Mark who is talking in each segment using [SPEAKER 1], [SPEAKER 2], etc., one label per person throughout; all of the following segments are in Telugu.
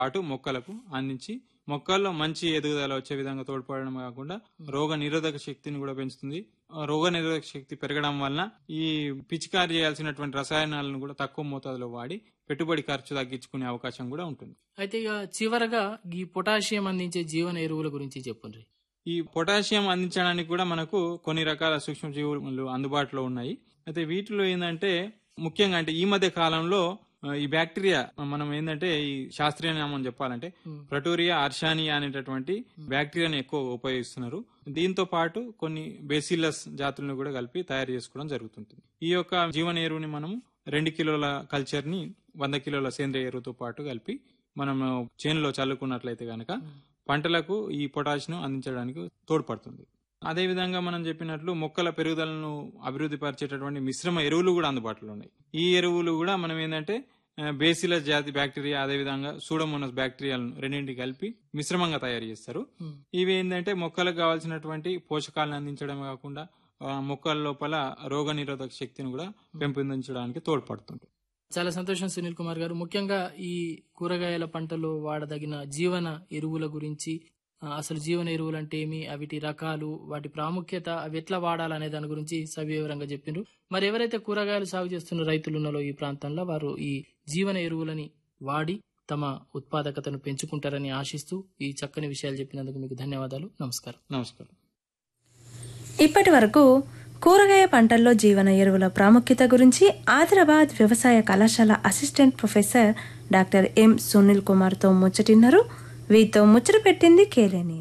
[SPEAKER 1] పాటు మొక్కలకు అందించి మొక్కల్లో మంచి ఎదుగుదల వచ్చే విధంగా తోడ్పడడం కాకుండా రోగ నిరోధక శక్తిని కూడా పెంచుతుంది ఆ రోగ నిరోధక శక్తి పెరగడం వలన ఈ పిచికారి చేయాల్సినటువంటి రసాయనాలను కూడా తక్కువ మోతాదులో వాడి పెట్టుబడి ఖర్చు తగ్గించుకునే అవకాశం కూడా ఉంటుంది
[SPEAKER 2] అయితే ఇక చివరగా ఈ పొటాషియం అందించే జీవన ఎరువుల గురించి చెప్పండి
[SPEAKER 1] ఈ పొటాషియం అందించడానికి కూడా మనకు కొన్ని రకాల సూక్ష్మజీవులు అందుబాటులో ఉన్నాయి అయితే వీటిలో ఏంటంటే ముఖ్యంగా అంటే ఈ మధ్య కాలంలో ఆ, ఈ బ్యాక్టీరియా మనం ఏంటంటే ఈ శాస్త్రీయ నామం చెప్పాలంటే ప్రటోరియా అర్షానియా అనేటటువంటి బ్యాక్టీరియాని ఎక్కువ ఉపయోగిస్తున్నారు దీంతో పాటు కొన్ని బేసిల్లస్ జాతులను కూడా కలిపి తయారు చేసుకోవడం జరుగుతుంటుంది ఈ యొక్క జీవన ఎరువుని మనం రెండు కిలోల కల్చర్ ని వంద కిలోల సేంద్రియ ఎరువుతో పాటు కలిపి మనం చేనులో చల్లుకున్నట్లయితే గనక పంటలకు ఈ పొటాషియం అందించడానికి తోడ్పడుతుంది అదే విధంగా మనం చెప్పినట్లు మొక్కల పెరుగుదలను అభివృద్ధి పరిచేటటువంటి మిశ్రమ ఎరువులు కూడా అందుబాటులో ఉన్నాయి ఈ ఎరువులు కూడా మనం ఏంటంటే బేసిలస్ జాతి బ్యాక్టీరియా అదే విధంగా సూడోమోనస్ బ్యాక్టీరియాలను రెండింటి కలిపి మిశ్రమంగా తయారు చేస్తారు ఇవి ఏంటంటే మొక్కలకు కావాల్సినటువంటి పోషకాలను అందించడం కాకుండా ఆ, మొక్కల లోపల రోగ నిరోధక శక్తిని కూడా పెంపొందించడానికి తోడ్పడుతుంది
[SPEAKER 2] చాలా సంతోషం సునీల్ కుమార్ గారు ముఖ్యంగా ఈ కూరగాయల పంటలో వాడదగిన జీవన ఎరువుల గురించి ఆ, అసలు జీవన ఎరువులు అంటే ఏమి అవిటి రకాలు వాటి ప్రాముఖ్యత అవి ఎట్లా వాడాలనే దాని గురించి సవివరంగా చెప్పిండ్రు మరి ఎవరైతే కూరగాయలు సాగు చేస్తున్న రైతులు ఉన్నారో ఈ ప్రాంతంలో వారు ఈ జీవన ఎరువులని వాడి తమ ఉత్పాదకతను పెంచుకుంటారని ఆశిస్తూ ఈ చక్కని విషయాలు చెప్పినందుకు మీకు ధన్యవాదాలు నమస్కారం
[SPEAKER 1] నమస్కారం
[SPEAKER 3] ఇప్పటి వరకు కూరగాయ పంటల్లో జీవన ఎరువుల ప్రాముఖ్యత గురించి ఆదిలాబాద్ వ్యవసాయ కళాశాల assistant professor doctor M Sunil కుమార్తో ముచ్చటిన్నారు వీరితో ముచ్చట పెట్టింది కేలేని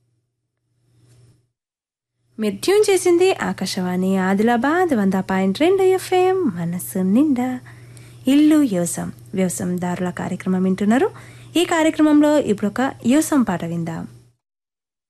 [SPEAKER 3] మీరు ట్యూన్ చేసింది ఆకాశవాణి ఆదిలాబాద్ వంద పాయింట్ రెండు ఎఫ్ఎం మనసు నిండా ఇల్లు యోసం వ్యవసాయదారుల కార్యక్రమం వింటున్నారు ఈ కార్యక్రమంలో ఇప్పుడు ఒక యోసం పాట విందాం